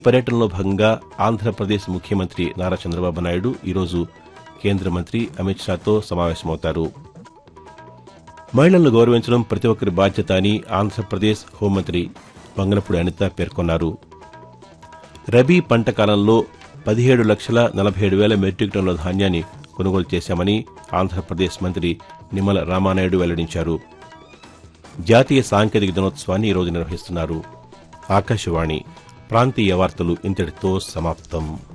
పర్యటనలో భాగంగా ఆంధ్రప్రదేశ్ ముఖ్యమంత్రి నారా చంద్రబాబు నాయుడు ఈరోజు కేంద్ర మంత్రి అమిత్ షాతో సమావేశమవుతారు మహిళలను గౌరవించడం ప్రతి ఒక్కరి బాధ్యత అని ఆంధ్రప్రదేశ్ హోంమంత్రి వంగనపూడి అనిత పేర్కొన్నారు రబీ పంట కాలంలో పదిహేడు లక్షల నలభై ఏడు వేల మెట్రిక్ టన్నుల ధాన్యాన్ని కొనుగోలు చేశామని ఆంధ్రప్రదేశ్ మంత్రి నిమ్మల రామానాయుడు వెల్లడించారు జాతీయ సాంకేతిక దినోత్సవాన్ని ఈరోజు నిర్వహిస్తున్నారు ఆకాశవాణి ప్రాంతీయ వార్తలు ఇంతటితో సమాప్తం